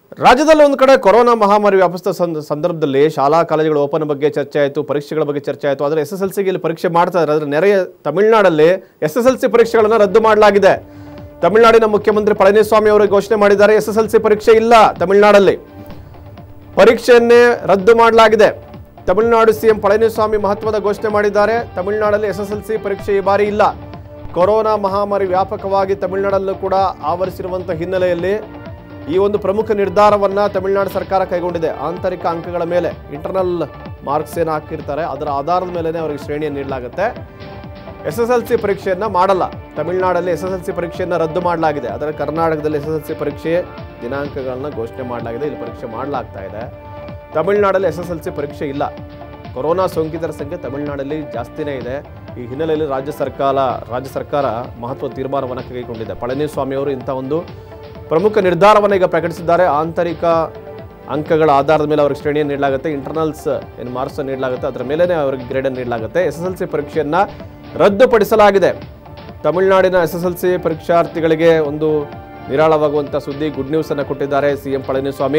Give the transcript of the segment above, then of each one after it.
ರಾಜ್ಯದಲ್ಲಿ ಒಂದು ಕಡೆ ಕೊರೋನಾ ಮಹಾಮಾರಿ ವ್ಯಾಪಿಸಿದ ಸಂದ- ಸಂದರ್ಭದಲ್ಲಿ ಶಾಲಾ ಕಾಲೇಜುಗಳ ಓಪನ್ ಬಗ್ಗೆ ಚರ್ಚೆ ಆಯಿತು ಪರೀಕ್ಷೆಗಳ ಬಗ್ಗೆ ಚರ್ಚೆ ಆಯಿತು ಆದರೆ ಎಸ್ ಎಸ್ ಎಲ್ ಸಿಗೆ ಇಲ್ಲಿ ಪರೀಕ್ಷೆ ಮಾಡ್ತಾ ಇದ್ದಾರೆ ಅದರ ನೆರೆಯ ತಮಿಳುನಾಡಲ್ಲಿ ಎಸ್ ಎಸ್ ಎಲ್ ಸಿ ಪರೀಕ್ಷೆಗಳನ್ನು ರದ್ದು ಮಾಡಲಾಗಿದೆ ತಮಿಳುನಾಡಿನ ಮುಖ್ಯಮಂತ್ರಿ ಪಳನಿಸ್ವಾಮಿ ಅವರು ಘೋಷಣೆ ಮಾಡಿದ್ದಾರೆ ಎಸ್ ಎಸ್ ಎಲ್ ಸಿ ಪರೀಕ್ಷೆ ಇಲ್ಲ ತಮಿಳುನಾಡಲ್ಲಿ ಪರೀಕ್ಷೆಯನ್ನೇ ರದ್ದು ಮಾಡಲಾಗಿದೆ ತಮಿಳುನಾಡು ಸಿಎಂ ಪಳನಿಸ್ವಾಮಿ ಮಹತ್ವದ ಘೋಷಣೆ ಮಾಡಿದ್ದಾರೆ ತಮಿಳುನಾಡಲ್ಲಿ ಎಸ್ ಎಸ್ ಎಲ್ ಸಿ ಪರೀಕ್ಷೆ ಈ ಬಾರಿ ಇಲ್ಲ ಕೊರೋನಾ ಮಹಾಮಾರಿ ವ್ಯಾಪಕವಾಗಿ ತಮಿಳುನಾಡಲ್ಲೂ ಕೂಡ ಆವರಿಸಿರುವಂಥ ಹಿನ್ನೆಲೆಯಲ್ಲಿ ಈ ಒಂದು ಪ್ರಮುಖ ನಿರ್ಧಾರವನ್ನ ತಮಿಳುನಾಡು ಸರ್ಕಾರ ಕೈಗೊಂಡಿದೆ ಆಂತರಿಕ ಅಂಕಗಳ ಮೇಲೆ ಇಂಟರ್ನಲ್ ಮಾರ್ಕ್ಸ್ ಏನು ಹಾಕಿರ್ತಾರೆ ಅದರ ಆಧಾರದ ಮೇಲೆ ಅವರಿಗೆ ಶ್ರೇಣಿಯನ್ನು ನೀಡಲಾಗುತ್ತೆ ಎಸ್ ಎಸ್ ಎಲ್ ಸಿ ಪರೀಕ್ಷೆಯನ್ನ ಮಾಡಲ್ಲ ತಮಿಳುನಾಡಲ್ಲಿ ಎಸ್ ಎಸ್ ಎಲ್ ಸಿ ಪರೀಕ್ಷೆಯನ್ನ ರದ್ದು ಮಾಡಲಾಗಿದೆ ಅದರ ಕರ್ನಾಟಕದಲ್ಲಿ ಎಸ್ ಎಸ್ ಎಲ್ ಸಿ ಪರೀಕ್ಷೆ ದಿನಾಂಕಗಳನ್ನ ಘೋಷಣೆ ಮಾಡಲಾಗಿದೆ ಇಲ್ಲಿ ಪರೀಕ್ಷೆ ಮಾಡಲಾಗ್ತಾ ಇದೆ ತಮಿಳುನಾಡಲ್ಲಿ ಎಸ್ ಎಸ್ ಎಲ್ ಸಿ ಪರೀಕ್ಷೆ ಇಲ್ಲ ಕೊರೋನಾ ಸೋಂಕಿತರ ಸಂಖ್ಯೆ ತಮಿಳುನಾಡಲ್ಲಿ ಜಾಸ್ತಿನೇ ಇದೆ ಈ ಹಿನ್ನೆಲೆಯಲ್ಲಿ ರಾಜ್ಯ ಸರ್ಕಾರ ರಾಜ್ಯ ಸರ್ಕಾರ ಮಹತ್ವದ ತೀರ್ಮಾನವನ್ನು ಕೈಗೊಂಡಿದೆ ಪಳನಿಸ್ವಾಮಿ ಅವರು ಇಂಥ ಒಂದು ಪ್ರಮುಖ ನಿರ್ಧಾರವನ್ನು ಈಗ ಪ್ರಕಟಿಸಿದ್ದಾರೆ ಆಂತರಿಕ ಅಂಕಗಳ ಆಧಾರದ ಮೇಲೆ ಅವ್ರಿಗೆ ಶ್ರೇಣಿಯನ್ನು ನೀಡಲಾಗುತ್ತೆ ಇಂಟರ್ನಲ್ಸ್ ಏನು ಮಾರ್ಕ್ಸ್ ನೀಡಲಾಗುತ್ತೆ ಅದರ ಮೇಲೇ ಅವರಿಗೆ ಗ್ರೇಡನ್ನು ನೀಡಲಾಗುತ್ತೆ ಎಸ್ ಎಸ್ ಎಲ್ ಸಿ ಪರೀಕ್ಷೆಯನ್ನು ರದ್ದುಪಡಿಸಲಾಗಿದೆ ತಮಿಳುನಾಡಿನ ಎಸ್ ಎಸ್ ಎಲ್ ಸಿ ಪರೀಕ್ಷಾರ್ಥಿಗಳಿಗೆ ಒಂದು ನಿರಾಳವಾಗುವಂಥ ಸುದ್ದಿ ಗುಡ್ ನ್ಯೂಸ್ ಅನ್ನು ಕೊಟ್ಟಿದ್ದಾರೆ CM Palaniswami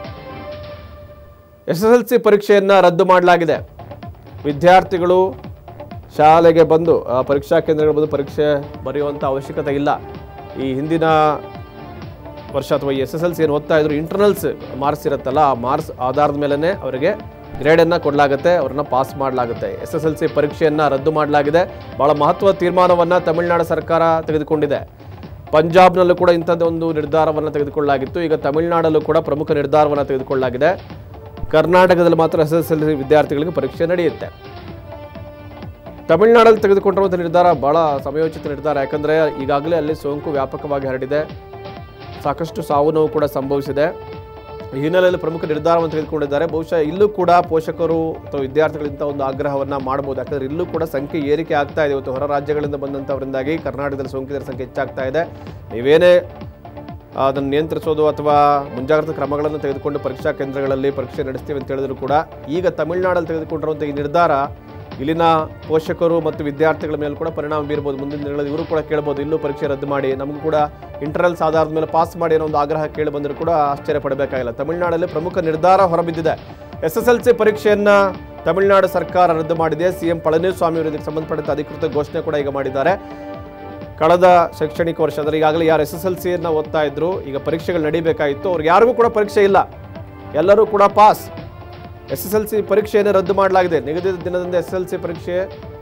S S L C ಪರೀಕ್ಷೆಯನ್ನು ರದ್ದು ಮಾಡಲಾಗಿದೆ ವಿದ್ಯಾರ್ಥಿಗಳು ಶಾಲೆಗೆ ಬಂದು ಆ, ಪರೀಕ್ಷಾ ಕೇಂದ್ರಗಳಿಗೆ ಬಂದು ಪರೀಕ್ಷೆ ಬರೆಯುವಂಥ ಅವಶ್ಯಕತೆ ಇಲ್ಲ ಈ ಹಿಂದಿನ ವರ್ಷ ಅಥವಾ ಎಸ್ ಎಸ್ ಎಲ್ ಸಿ ಏನು ಓದ್ತಾ ಇದ್ರು ಇಂಟರ್ನಲ್ಸ್ ಮಾರ್ಕ್ಸ್ ಇರುತ್ತಲ್ಲ ಆ ಮಾರ್ಕ್ಸ್ ಆಧಾರದ ಮೇಲೇ ಅವರಿಗೆ ಗ್ರೇಡನ್ನು ಕೊಡಲಾಗುತ್ತೆ ಅವ್ರನ್ನ ಪಾಸ್ ಮಾಡಲಾಗುತ್ತೆ ಎಸ್ ಎಸ್ ಎಲ್ ಸಿ ಪರೀಕ್ಷೆಯನ್ನು ರದ್ದು ಮಾಡಲಾಗಿದೆ ಭಾಳ ಮಹತ್ವದ ತೀರ್ಮಾನವನ್ನು ತಮಿಳುನಾಡು ಸರ್ಕಾರ ತೆಗೆದುಕೊಂಡಿದೆ ಪಂಜಾಬ್ನಲ್ಲೂ ಕೂಡ ಇಂಥದ್ದು ಒಂದು ನಿರ್ಧಾರವನ್ನು ತೆಗೆದುಕೊಳ್ಳಲಾಗಿತ್ತು ಈಗ ತಮಿಳುನಾಡಲ್ಲೂ ಕೂಡ ಪ್ರಮುಖ ನಿರ್ಧಾರವನ್ನು ತೆಗೆದುಕೊಳ್ಳಲಾಗಿದೆ ಕರ್ನಾಟಕದಲ್ಲಿ ಮಾತ್ರ ಎಸ್ ಎಸ್ ಎಲ್ ಸಿ ವಿದ್ಯಾರ್ಥಿಗಳಿಗೆ ಪರೀಕ್ಷೆ ನಡೆಯುತ್ತೆ ತಮಿಳುನಾಡಲ್ಲಿ ತೆಗೆದುಕೊಂಡಿರುವಂಥ ನಿರ್ಧಾರ ಬಹಳ ಸಮಯೋಚಿತ ನಿರ್ಧಾರ ಯಾಕಂದರೆ ಈಗಾಗಲೇ ಅಲ್ಲಿ ಸೋಂಕು ವ್ಯಾಪಕವಾಗಿ ಹರಡಿದೆ ಸಾಕಷ್ಟು ಸಾವು ನೋವು ಕೂಡ ಸಂಭವಿಸಿದೆ ಈ ಹಿನ್ನೆಲೆಯಲ್ಲಿ ಪ್ರಮುಖ ನಿರ್ಧಾರವನ್ನು ತೆಗೆದುಕೊಂಡಿದ್ದಾರೆ ಬಹುಶಃ ಇಲ್ಲೂ ಕೂಡ ಪೋಷಕರು ಅಥವಾ ವಿದ್ಯಾರ್ಥಿಗಳಿಂದ ಒಂದು ಆಗ್ರಹವನ್ನು ಮಾಡಬಹುದು ಯಾಕಂದರೆ ಇಲ್ಲೂ ಕೂಡ ಸಂಖ್ಯೆ ಏರಿಕೆ ಆಗ್ತಾ ಇದೆ ಇವತ್ತು ಹೊರ ರಾಜ್ಯಗಳಿಂದ ಬಂದಂಥವರಿಂದಾಗಿ ಕರ್ನಾಟಕದಲ್ಲಿ ಸೋಂಕಿತರ ಸಂಖ್ಯೆ ಹೆಚ್ಚಾಗ್ತಾ ಇದೆ ನೀವೇನೇ ಅದನ್ನು ನಿಯಂತ್ರಿಸೋದು ಅಥವಾ ಮುಂಜಾಗ್ರತಾ ಕ್ರಮಗಳನ್ನು ತೆಗೆದುಕೊಂಡು ಪರೀಕ್ಷಾ ಕೇಂದ್ರಗಳಲ್ಲಿ ಪರೀಕ್ಷೆ ನಡೆಸ್ತೀವಿ ಅಂತ ಹೇಳಿದ್ರು ಕೂಡ ಈಗ ತಮಿಳುನಾಡಲ್ಲಿ ತೆಗೆದುಕೊಂಡಿರುವಂಥ ಈ ನಿರ್ಧಾರ ಇಲ್ಲಿನ ಪೋಷಕರು ಮತ್ತು ವಿದ್ಯಾರ್ಥಿಗಳ ಮೇಲೆ ಕೂಡ ಪರಿಣಾಮ ಬೀರ್ಬೋದು ಮುಂದಿನ ದಿನಗಳಲ್ಲಿ ಇವರು ಕೂಡ ಕೇಳ್ಬೋದು ಇಲ್ಲೂ ಪರೀಕ್ಷೆ ರದ್ದು ಮಾಡಿ ನಮಗೂ ಕೂಡ ಇಂಟರ್ನಲ್ಸ್ ಆಧಾರದ ಮೇಲೆ ಪಾಸ್ ಮಾಡಿ ಅನ್ನೋ ಒಂದು ಆಗ್ರಹ ಕೇಳಿ ಬಂದರೂ ಕೂಡ ಆಶ್ಚರ್ಯ ಪಡಬೇಕಾಗಿಲ್ಲ ತಮಿಳುನಾಡಲ್ಲಿ ಪ್ರಮುಖ ನಿರ್ಧಾರ ಹೊರಬಿದ್ದಿದೆ ಎಸ್ ಎಸ್ ಎಲ್ ಸಿ ಪರೀಕ್ಷೆಯನ್ನ ತಮಿಳುನಾಡು ಸರ್ಕಾರ ರದ್ದು ಮಾಡಿದೆ ಸಿಎಂ ಪಳನಿಸ್ವಾಮಿ ಅವರು ಇದಕ್ಕೆ ಸಂಬಂಧಪಟ್ಟಂತೆ ಅಧಿಕೃತ ಘೋಷಣೆ ಕೂಡ ಈಗ ಮಾಡಿದ್ದಾರೆ ಕಳೆದ ಶೈಕ್ಷಣಿಕ ವರ್ಷ ಅಂದರೆ ಈಗಾಗಲೇ ಯಾರು ಎಸ್ ಎಸ್ ಎಲ್ ಸಿಯನ್ನು ಓದ್ತಾ ಇದ್ರು ಈಗ ಪರೀಕ್ಷೆಗಳು ನಡೀಬೇಕಾಗಿತ್ತು ಅವ್ರಿಗೆ ಯಾರಿಗೂ ಕೂಡ ಪರೀಕ್ಷೆ ಇಲ್ಲ ಎಲ್ಲರೂ ಕೂಡ pass S S L C ಪರೀಕ್ಷೆಯನ್ನು ರದ್ದು ಮಾಡಲಾಗಿದೆ ನಿಗದಿತ ದಿನದಂದು ಎಸ್ ಎಲ್ ಸಿ ಪರೀಕ್ಷೆ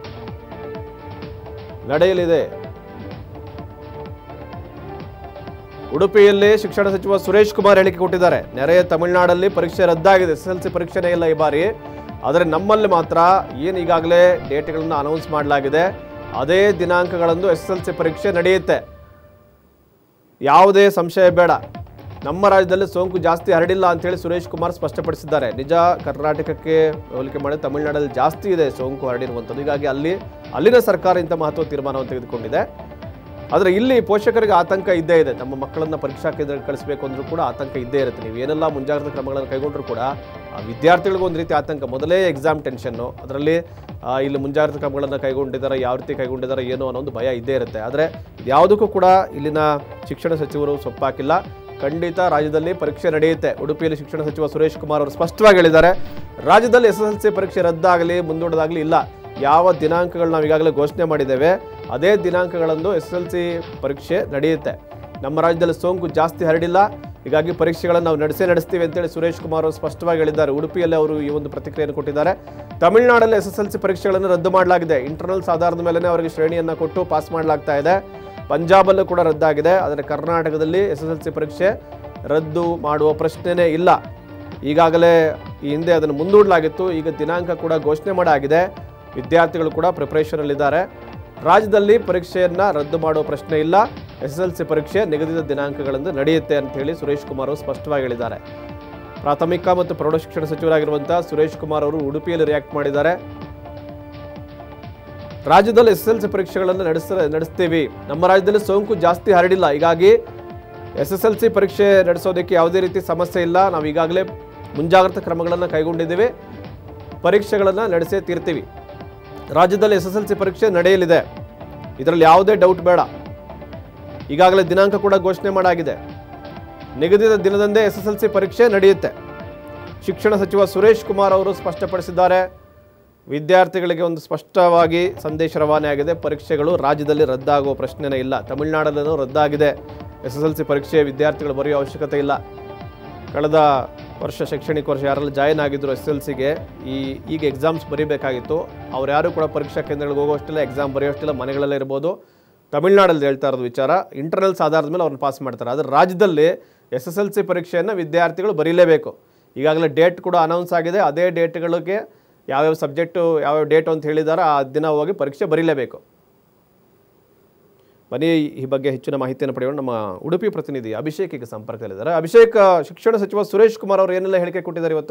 ನಡೆಯಲಿದೆ ಉಡುಪಿಯಲ್ಲಿ ಶಿಕ್ಷಣ ಸಚಿವ ಸುರೇಶ್ ಕುಮಾರ್ ಹೇಳಿಕೆ ಕೊಟ್ಟಿದ್ದಾರೆ ನೆರೆಯ ತಮಿಳುನಾಡಲ್ಲಿ ಪರೀಕ್ಷೆ ರದ್ದಾಗಿದೆ ಎಸ್ ಎಲ್ ಸಿ ಪರೀಕ್ಷೆನೇ ಇಲ್ಲ ಈ ಬಾರಿ ಆದರೆ ನಮ್ಮಲ್ಲಿ ಮಾತ್ರ ಏನು ಈಗಾಗಲೇ ಡೇಟ್ಗಳನ್ನು ಅನೌನ್ಸ್ ಮಾಡಲಾಗಿದೆ ಅದೇ ದಿನಾಂಕಗಳಂದು ಎಸ್ ಎಲ್ ಸಿ ಪರೀಕ್ಷೆ ನಡೆಯುತ್ತೆ ಯಾವುದೇ ಸಂಶಯ ಬೇಡ ನಮ್ಮ ರಾಜ್ಯದಲ್ಲಿ ಸೋಂಕು ಜಾಸ್ತಿ ಹರಡಿಲ್ಲ ಅಂತೇಳಿ ಸುರೇಶ್ ಕುಮಾರ್ ಸ್ಪಷ್ಟಪಡಿಸಿದ್ದಾರೆ ನಿಜ ಕರ್ನಾಟಕಕ್ಕೆ ಹೋಲಿಕೆ ಮಾಡಿ ತಮಿಳುನಾಡಲ್ಲಿ ಜಾಸ್ತಿ ಇದೆ ಸೋಂಕು ಹರಡಿರುವಂಥದ್ದು ಹೀಗಾಗಿ ಅಲ್ಲಿ ಅಲ್ಲಿನ ಸರ್ಕಾರ ಇಂಥ ಮಹತ್ವ ತೀರ್ಮಾನವನ್ನು ತೆಗೆದುಕೊಂಡಿದೆ ಆದರೆ ಇಲ್ಲಿ ಪೋಷಕರಿಗೆ ಆತಂಕ ಇದ್ದೇ ಇದೆ ನಮ್ಮ ಮಕ್ಕಳನ್ನ ಪರೀಕ್ಷಾ ಕೇಂದ್ರಕ್ಕೆ ಕಳಿಸಬೇಕು ಅಂದ್ರೂ ಕೂಡ ಆತಂಕ ಇದ್ದೇ ಇರುತ್ತೆ ನೀವು ಏನೆಲ್ಲ ಮುಂಜಾಗ್ರತಾ ಕ್ರಮಗಳನ್ನು ಕೈಗೊಂಡ್ರೂ ಕೂಡ ಆ ವಿದ್ಯಾರ್ಥಿಗಳಿಗೂ ಒಂದು ರೀತಿ ಆತಂಕ ಮೊದಲೇ ಎಕ್ಸಾಮ್ ಟೆನ್ಷನ್ನು ಅದರಲ್ಲಿ ಆ, ಇಲ್ಲಿ ಮುಂಜಾಗ್ರತಾ ಕ್ರಮಗಳನ್ನು ಕೈಗೊಂಡಿದ್ದಾರೆ ಯಾವ ರೀತಿ ಕೈಗೊಂಡಿದ್ದಾರೆ ಏನೋ ಅನ್ನೋ ಒಂದು ಭಯ ಇದ್ದೇ ಇರುತ್ತೆ ಆದರೆ ಯಾವುದಕ್ಕೂ ಕೂಡ ಇಲ್ಲಿನ ಶಿಕ್ಷಣ ಸಚಿವರು ಸೊಪ್ಪಾಕಿಲ್ಲ ಖಂಡಿತ ರಾಜ್ಯದಲ್ಲಿ ಪರೀಕ್ಷೆ ನಡೆಯುತ್ತೆ ಉಡುಪಿಯಲ್ಲಿ ಶಿಕ್ಷಣ ಸಚಿವ ಸುರೇಶ್ ಕುಮಾರ್ ಅವರು ಸ್ಪಷ್ಟವಾಗಿ ಹೇಳಿದ್ದಾರೆ ರಾಜ್ಯದಲ್ಲಿ ಎಸ್ ಎಸ್ ಎಲ್ ಸಿ ಪರೀಕ್ಷೆ ರದ್ದಾಗಲಿ ಮುಂದೂಡೋದಾಗಲಿ ಇಲ್ಲ ಯಾವ ದಿನಾಂಕಗಳು ನಾವು ಈಗಾಗಲೇ ಘೋಷಣೆ ಮಾಡಿದ್ದೇವೆ ಅದೇ ದಿನಾಂಕಗಳಂದು ಎಸ್ ಎಲ್ ಸಿ ಪರೀಕ್ಷೆ ನಡೆಯುತ್ತೆ ನಮ್ಮ ರಾಜ್ಯದಲ್ಲಿ ಸೋಂಕು ಜಾಸ್ತಿ ಹರಡಿಲ್ಲ ಹೀಗಾಗಿ ಪರೀಕ್ಷೆಗಳನ್ನು ನಾವು ನಡೆಸೇ ನಡೆಸ್ತೀವಿ ಅಂತೇಳಿ ಸುರೇಶ್ ಕುಮಾರ್ ಅವರು ಸ್ಪಷ್ಟವಾಗಿ ಹೇಳಿದ್ದಾರೆ ಉಡುಪಿಯಲ್ಲಿ ಅವರು ಈ ಒಂದು ಪ್ರತಿಕ್ರಿಯೆಯನ್ನು ಕೊಟ್ಟಿದ್ದಾರೆ ತಮಿಳುನಾಡಲ್ಲಿ ಎಸ್ ಎಸ್ ಎಲ್ ಸಿ ಪರೀಕ್ಷೆಗಳನ್ನು ರದ್ದು ಮಾಡಲಾಗಿದೆ ಇಂಟರ್ನಲ್ಸ್ ಆಧಾರದ ಮೇಲೆ ಅವರಿಗೆ ಶ್ರೇಣಿಯನ್ನು ಕೊಟ್ಟು ಪಾಸ್ ಮಾಡಲಾಗ್ತಾ ಇದೆ ಪಂಜಾಬಲ್ಲೂ ಕೂಡ ರದ್ದಾಗಿದೆ ಆದರೆ ಕರ್ನಾಟಕದಲ್ಲಿ ಎಸ್ ಎಸ್ ಎಲ್ ಸಿ ಪರೀಕ್ಷೆ ರದ್ದು ಮಾಡುವ ಪ್ರಶ್ನೆನೇ ಇಲ್ಲ ಈಗಾಗಲೇ ಈ ಹಿಂದೆ ಅದನ್ನು ಮುಂದೂಡಲಾಗಿತ್ತು ಈಗ ದಿನಾಂಕ ಕೂಡ ಘೋಷಣೆ ಮಾಡಾಗಿದೆ ವಿದ್ಯಾರ್ಥಿಗಳು ಕೂಡ ಪ್ರಿಪರೇಷನಲ್ಲಿದ್ದಾರೆ ರಾಜ್ಯದಲ್ಲಿ ಪರೀಕ್ಷೆಯನ್ನು ರದ್ದು ಮಾಡುವ ಪ್ರಶ್ನೆ ಇಲ್ಲ ಎಸ್ ಎಸ್ ಎಲ್ ಸಿ ಪರೀಕ್ಷೆ ನಿಗದಿತ ದಿನಾಂಕಗಳಂದು ನಡೆಯುತ್ತೆ ಅಂತ ಹೇಳಿ ಸುರೇಶ್ ಕುಮಾರ್ ಅವರು ಸ್ಪಷ್ಟವಾಗಿ ಹೇಳಿದ್ದಾರೆ ಪ್ರಾಥಮಿಕ ಮತ್ತು ಪ್ರೌಢಶಿಕ್ಷಣ ಸಚಿವರಾಗಿರುವಂಥ ಸುರೇಶ್ ಕುಮಾರ್ ಅವರು ಉಡುಪಿಯಲ್ಲಿ ರಿಯಾಕ್ಟ್ ಮಾಡಿದ್ದಾರೆ ರಾಜ್ಯದಲ್ಲಿ ಎಸ್ ಎಲ್ ಸಿ ಪರೀಕ್ಷೆಗಳನ್ನು ನಡೆಸ ನಡೆಸ್ತೀವಿ ನಮ್ಮ ರಾಜ್ಯದಲ್ಲಿ ಸೋಂಕು ಜಾಸ್ತಿ ಹರಡಿಲ್ಲ ಹೀಗಾಗಿ ಎಸ್ ಎಸ್ ಎಲ್ ಸಿ ಪರೀಕ್ಷೆ ನಡೆಸೋದಕ್ಕೆ ಯಾವುದೇ ರೀತಿ ಸಮಸ್ಯೆ ಇಲ್ಲ ನಾವು ಈಗಾಗಲೇ ಮುಂಜಾಗ್ರತಾ ಕ್ರಮಗಳನ್ನು ಕೈಗೊಂಡಿದ್ದೀವಿ ಪರೀಕ್ಷೆಗಳನ್ನು ನಡೆಸೇ ತೀರ್ತೀವಿ ರಾಜ್ಯದಲ್ಲಿ ಎಸ್ ಎಸ್ ಎಲ್ ಸಿ ಪರೀಕ್ಷೆ ನಡೆಯಲಿದೆ ಇದರಲ್ಲಿ ಯಾವುದೇ ಡೌಟ್ ಬೇಡ ಈಗಾಗಲೇ ದಿನಾಂಕ ಕೂಡ ಘೋಷಣೆ ಮಾಡಾಗಿದೆ ನಿಗದಿತ ದಿನದಂದೇ ಎಸ್ ಎಸ್ ಎಲ್ ಸಿ ಪರೀಕ್ಷೆ ನಡೆಯುತ್ತೆ ಶಿಕ್ಷಣ ಸಚಿವ ಸುರೇಶ್ ಕುಮಾರ್ ಅವರು ಸ್ಪಷ್ಟಪಡಿಸಿದ್ದಾರೆ ವಿದ್ಯಾರ್ಥಿಗಳಿಗೆ ಒಂದು ಸ್ಪಷ್ಟವಾಗಿ ಸಂದೇಶ ರವಾನೆ ಆಗಿದೆ ಪರೀಕ್ಷೆಗಳು ರಾಜ್ಯದಲ್ಲಿ ರದ್ದಾಗುವ ಪ್ರಶ್ನೆನೇ ಇಲ್ಲ ತಮಿಳುನಾಡಲ್ಲೂ ರದ್ದಾಗಿದೆ ಎಸ್ ಎಸ್ ಎಲ್ ಸಿ ಪರೀಕ್ಷೆ ವಿದ್ಯಾರ್ಥಿಗಳು ಬರೆಯೋ ಅವಶ್ಯಕತೆ ಇಲ್ಲ ಕಳೆದ ವರ್ಷ ಶೈಕ್ಷಣಿಕ ವರ್ಷ ಯಾರೆಲ್ಲ ಜಾಯಿನ್ ಆಗಿದ್ರು ಎಸ್ ಎಲ್ ಸಿಗೆ ಈ ಈಗ ಎಕ್ಸಾಮ್ಸ್ ಬರೀಬೇಕಾಗಿತ್ತು ಅವ್ರು ಯಾರು ಕೂಡ ಪರೀಕ್ಷಾ ಕೇಂದ್ರಗಳಿಗೆ ಹೋಗೋಷ್ಟಿಲ್ಲ ಎಕ್ಸಾಮ್ ಬರೆಯೋಷ್ಟಿಲ್ಲ ಮನೆಗಳಲ್ಲೇ ಇರ್ಬೋದು ತಮಿಳ್ನಾಡಲ್ಲಿ ಹೇಳ್ತಾ ಇರೋದು ವಿಚಾರ ಇಂಟರ್ನಲ್ಸ್ ಆಧಾರದ ಮೇಲೆ ಅವ್ರನ್ನ ಪಾಸ್ ಮಾಡ್ತಾರೆ ಆದರೆ ರಾಜ್ಯದಲ್ಲಿ ಎಸ್ ಎಸ್ ಎಲ್ ಸಿ ಪರೀಕ್ಷೆಯನ್ನು ವಿದ್ಯಾರ್ಥಿಗಳು ಬರೀಲೇಬೇಕು ಈಗಾಗಲೇ ಡೇಟ್ ಕೂಡ ಅನೌನ್ಸ್ ಆಗಿದೆ ಅದೇ ಡೇಟ್ಗಳಿಗೆ ಯಾವ್ಯಾವ ಸಬ್ಜೆಕ್ಟು ಯಾವ್ಯಾವ ಡೇಟ್ ಅಂತ ಹೇಳಿದಾರೋ ಆ ದಿನ ಹೋಗಿ ಪರೀಕ್ಷೆ ಬರೀಲೇಬೇಕು ಬನ್ನಿ ಈ ಬಗ್ಗೆ ಹೆಚ್ಚಿನ ಮಾಹಿತಿಯನ್ನು ಪಡೆಯೋಣ ನಮ್ಮ ಉಡುಪಿ ಪ್ರತಿನಿಧಿ ಅಭಿಷೇಕ್ ಈಗ ಸಂಪರ್ಕದಲ್ಲಿದ್ದಾರೆ ಅಭಿಷೇಕ್ ಶಿಕ್ಷಣ ಸಚಿವ ಸುರೇಶ್ ಕುಮಾರ್ ಅವರು ಏನೆಲ್ಲ ಹೇಳಿಕೆ ಕೊಟ್ಟಿದ್ದಾರೆ ಇವತ್ತು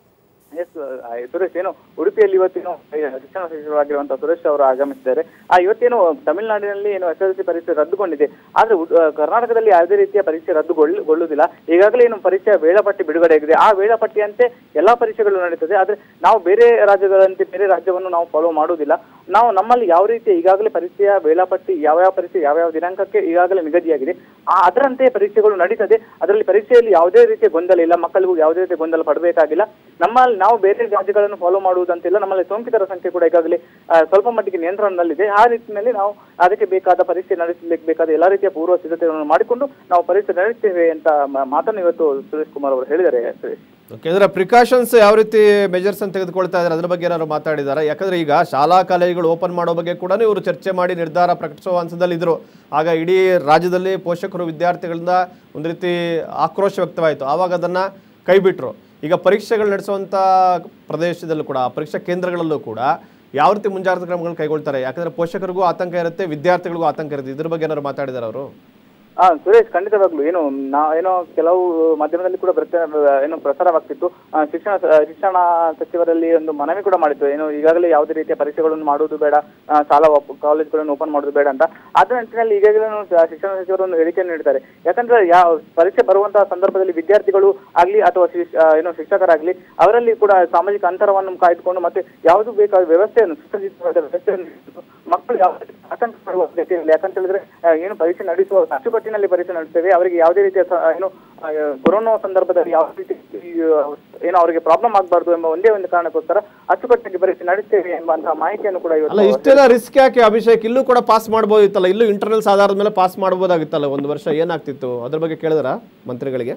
ಎಸ್ ಸುರೇಶ್ ಏನು ಉಡುಪಿಯಲ್ಲಿ ಇವತ್ತೇನು ಶಿಕ್ಷಣ ಸಚಿವರಾಗಿರುವಂತಹ ಸುರೇಶ್ ಅವರು ಆಗಮಿಸಿದ್ದಾರೆ ಆ ಇವತ್ತೇನು ತಮಿಳುನಾಡಿನಲ್ಲಿ ಏನು ಎಸ್ ಎಲ್ ಸಿ ಪರೀಕ್ಷೆ ರದ್ದುಗೊಂಡಿದೆ ಆದ್ರೆ ಉಡ್- ಆ, ಕರ್ನಾಟಕದಲ್ಲಿ ಯಾವುದೇ ರೀತಿಯ ಪರೀಕ್ಷೆ ರದ್ದುಗೊಳ್ಳುವುದಿಲ್ಲ ಈಗಾಗಲೇ ಏನು ಪರೀಕ್ಷೆಯ ವೇಳಾಪಟ್ಟಿ ಬಿಡುಗಡೆಯಾಗಿದೆ ಆ ವೇಳಾಪಟ್ಟಿಯಂತೆ ಎಲ್ಲಾ ಪರೀಕ್ಷೆಗಳು ನಡೀತದೆ ಆದ್ರೆ ನಾವು ಬೇರೆ ರಾಜ್ಯಗಳಂತೆ ಬೇರೆ ರಾಜ್ಯವನ್ನು ನಾವು ಫಾಲೋ ಮಾಡುವುದಿಲ್ಲ ನಾವು ನಮ್ಮಲ್ಲಿ ಯಾವ ರೀತಿಯ ಈಗಾಗಲೇ ಪರೀಕ್ಷೆಯ ವೇಳಾಪಟ್ಟಿ ಯಾವ ಯಾವ ಪರೀಕ್ಷೆ ಯಾವ ಯಾವ ದಿನಾಂಕಕ್ಕೆ ಈಗಾಗಲೇ ನಿಗದಿಯಾಗಿದೆ ಆ ಅದರಂತೆ ಪರೀಕ್ಷೆಗಳು ನಡೀತದೆ ಅದರಲ್ಲಿ ಪರೀಕ್ಷೆಯಲ್ಲಿ ಯಾವುದೇ ರೀತಿಯ ಗೊಂದಲ ಇಲ್ಲ ಮಕ್ಕಳಿಗೂ ಯಾವುದೇ ರೀತಿಯ ಗೊಂದಲ ಪಡಬೇಕಾಗಿಲ್ಲ ನಮ್ಮಲ್ಲಿ ನಾವು ಬೇರೆ ರಾಜ್ಯಗಳನ್ನು ಫಾಲೋ ಮಾಡುವುದಂತಿಲ್ಲ ನಮ್ಮಲ್ಲಿ ಸೋಂಕಿತರ ಸಂಖ್ಯೆ ಕೂಡ ಈಗಾಗಲೇ ಆ, ಸ್ವಲ್ಪ ಮಟ್ಟಿಗೆ ನಿಯಂತ್ರಣದಲ್ಲಿದೆ ಆ ನಿಟ್ಟಿನಲ್ಲಿ ನಾವು ಅದಕ್ಕೆ ಬೇಕಾದ ಪರೀಕ್ಷೆ ನಡೆಸಲಿಕ್ಕೆ ಬೇಕಾದ ಎಲ್ಲಾ ರೀತಿಯ ಪೂರ್ವ ಸಿದ್ಧತೆಗಳನ್ನು ಮಾಡಿಕೊಂಡು ನಾವು ಪರೀಕ್ಷೆ ನಡೆಸ್ತೇವೆ ಅಂತ ಮ- ಮಾತನ್ನು ಇವತ್ತು ಸುರೇಶ್ ಕುಮಾರ್ ಅವರು ಹೇಳಿದ್ದಾರೆ ಸುರೇಶ್ ಓಕೆ ಅಂದರೆ ಪ್ರಿಕಾಷನ್ಸ್ ಯಾವ ರೀತಿ ಮೆಜರ್ಸ್ ಅಂತ ತೆಗೆದುಕೊಳ್ತಾ ಇದ್ದಾರೆ ಅದ್ರ ಬಗ್ಗೆ ಏನಾದ್ರು ಮಾತಾಡಿದ್ದಾರೆ ಯಾಕಂದ್ರೆ ಈಗ ಶಾಲಾ ಕಾಲೇಜುಗಳು ಓಪನ್ ಮಾಡೋ ಬಗ್ಗೆ ಕೂಡ ಇವರು ಚರ್ಚೆ ಮಾಡಿ ನಿರ್ಧಾರ ಪ್ರಕಟಿಸುವ ಹಂತದಲ್ಲಿ ಇದ್ರು ಆಗ ಇಡೀ ರಾಜ್ಯದಲ್ಲಿ ಪೋಷಕರು ವಿದ್ಯಾರ್ಥಿಗಳಿಂದ ಒಂದು ರೀತಿ ಆಕ್ರೋಶ ವ್ಯಕ್ತವಾಯಿತು ಆವಾಗ ಅದನ್ನು ಕೈಬಿಟ್ರು ಈಗ ಪರೀಕ್ಷೆಗಳು ನಡೆಸುವಂಥ ಪ್ರದೇಶದಲ್ಲೂ ಕೂಡ ಆ ಪರೀಕ್ಷಾ ಕೇಂದ್ರಗಳಲ್ಲೂ ಕೂಡ ಯಾವ ರೀತಿ ಮುಂಜಾಗ್ರತಾ ಕ್ರಮಗಳು ಕೈಗೊಳ್ತಾರೆ ಯಾಕಂದ್ರೆ ಪೋಷಕರಿಗೂ ಆತಂಕ ಇರುತ್ತೆ ವಿದ್ಯಾರ್ಥಿಗಳಿಗೂ ಆತಂಕ ಇರುತ್ತೆ ಇದ್ರ ಬಗ್ಗೆ ಏನಾದ್ರು ಮಾತಾಡಿದ್ದಾರೆ ಅವರು ಹಾ ಸುರೇಶ್ ಖಂಡಿತವಾಗ್ಲು ಏನು ನಾ ಏನೋ ಕೆಲವು ಮಾಧ್ಯಮದಲ್ಲಿ ಕೂಡ ಪ್ರಚಾರ ಏನು ಪ್ರಸಾರವಾಗ್ತಿತ್ತು ಆ, ಶಿಕ್ಷಣ ಸ- ಶಿಕ್ಷಣ ಸಚಿವರಲ್ಲಿ ಒಂದು ಮನವಿ ಕೂಡ ಮಾಡಿತ್ತು ಏನು ಈಗಾಗಲೇ ಯಾವುದೇ ರೀತಿಯ ಪರೀಕ್ಷೆಗಳನ್ನು ಮಾಡುವುದು ಬೇಡ ಆ, ಶಾಲಾ ಒಪ್- ಕಾಲೇಜುಗಳನ್ನು ಓಪನ್ ಮಾಡುವುದು ಬೇಡ ಅಂತ ಅದರ ನಿಟ್ಟಿನಲ್ಲಿ ಈಗಾಗಲೇ ಸ- ಶಿಕ್ಷಣ ಸಚಿವರು ಒಂದು ಹೇಳಿಕೆಯನ್ನು ನೀಡಿದ್ದಾರೆ ಯಾಕಂದ್ರೆ ಯಾವ ಪರೀಕ್ಷೆ ಬರುವಂತಹ ಸಂದರ್ಭದಲ್ಲಿ ವಿದ್ಯಾರ್ಥಿಗಳು ಆಗ್ಲಿ ಅಥವಾ ಶಿಕ್ಷ- ಆ, ಏನು ಶಿಕ್ಷಕರಾಗ್ಲಿ ಅವರಲ್ಲಿ ಕೂಡ ಸಾಮಾಜಿಕ ಅಂತರವನ್ನು ಕಾಯ್ದುಕೊಂಡು ಮತ್ತೆ ಯಾವುದು ಬೇಕಾದ ವ್ಯವಸ್ಥೆಯನ್ನು ಸುಸಜ್ಜಿತವಾದ ವ್ಯವಸ್ಥೆಯನ್ನು ಇಟ್ಟು ಮಕ್ಕಳು ಯಾವ ಆತಂಕ ಪಡುವ ಅಗತ್ಯ ಇಲ್ಲ ಯಾಕಂತ ಹೇಳಿದ್ರೆ ಆ, ಏನು ಪರೀಕ್ಷೆ ನಡೆಸುವ ಅಚ್ಚುಕಟ್ಟಿನಲ್ಲಿ ಪರೀಕ್ಷೆ ನಡೆಸ್ತೇವೆ ಅವರಿಗೆ ಯಾವುದೇ ರೀತಿಯ ಸ- ಏನು ಆ, ಕೊರೋನಾ ಸಂದರ್ಭದಲ್ಲಿ ಯಾವ ರೀತಿ ಈ, ಆ, ಏನು ಅವರಿಗೆ ಪ್ರಾಬ್ಲಮ್ ಆಗಬಾರ್ದು ಎಂಬ ಒಂದೇ ಒಂದು ಕಾರಣಕ್ಕೋಸ್ಕರ ಅಚ್ಚುಕಟ್ಟಿಗೆ ಪರೀಕ್ಷೆ ನಡೆಸ್ತೇವೆ ಎಂಬಂತಹ ಮಾಹಿತಿಯನ್ನು ಕೂಡ ಅಲ್ಲ ಇವತ್ತು ಇಷ್ಟೆಲ್ಲ ರಿಸ್ಕ್ ಯಾಕೆ ಅಭಿಷೇಕ್ ಇಲ್ಲೂ ಕೂಡ ಪಾಸ್ ಮಾಡ್ಬೋದಿತ್ತಲ್ಲ ಇಲ್ಲೂ ಇಂಟರ್ನಲ್ಸ್ ಆಧಾರದ ಮೇಲೆ ಪಾಸ್ ಮಾಡ್ಬೋದಾಗಿತ್ತಲ್ಲ ಒಂದು ವರ್ಷ ಏನಾಗ್ತಿತ್ತು ಅದ್ರ ಬಗ್ಗೆ ಕೇಳಿದ್ರ ಮಂತ್ರಿಗಳಿಗೆ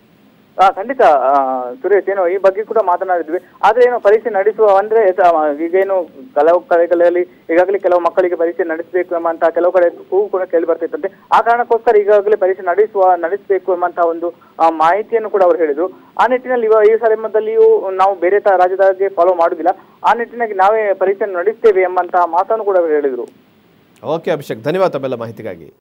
ಆ, ಖಂಡಿತ ಆ, ಸುರೇಶ್ ಏನು ಈ ಬಗ್ಗೆ ಕೂಡ ಮಾತನಾಡಿದ್ವಿ ಆದ್ರೆ ಏನು ಪರೀಕ್ಷೆ ನಡೆಸುವ ಅಂದ್ರೆ ಸ- ಈಗ ಏನು ಕೆಲವು ಕಡೆಗಳಲ್ಲಿ ಈಗಾಗಲೇ ಕೆಲವು ಮಕ್ಕಳಿಗೆ ಪರೀಕ್ಷೆ ನಡೆಸಬೇಕು ಎಂಬಂತಹ ಕೆಲವು ಕಡೆ ಕೂಗು ಕೂಡ ಕೇಳಿ ಬರ್ತಿತ್ತಂತೆ ಆ ಕಾರಣಕ್ಕೋಸ್ಕರ ಈಗಾಗಲೇ ಪರೀಕ್ಷೆ ನಡೆಸುವ ನಡೆಸಬೇಕು ಎಂಬಂತಹ ಒಂದು ಆ, ಮಾಹಿತಿಯನ್ನು ಕೂಡ ಅವರು ಹೇಳಿದ್ರು ಆ ನಿಟ್ಟಿನಲ್ಲಿ ಇವ ಈ ಸಂದರ್ಭದಲ್ಲಿಯೂ ನಾವು ಬೇರೆ ತ- ರಾಜ್ಯದಾಗೆ ಫಾಲೋ ಮಾಡುದಿಲ್ಲ ಆ ನಿಟ್ಟಿನಾಗಿ ನಾವೇ ಪರೀಕ್ಷೆ ನಡೆಸ್ತೇವೆ ಎಂಬಂತಹ ಮಾತನ್ನು ಕೂಡ ಅವರು ಹೇಳಿದ್ರು ಓಕೆ ಅಭಿಷೇಕ್ ಧನ್ಯವಾದ ತಮ್ಮೆಲ್ಲ ಮಾಹಿತಿಗಾಗಿ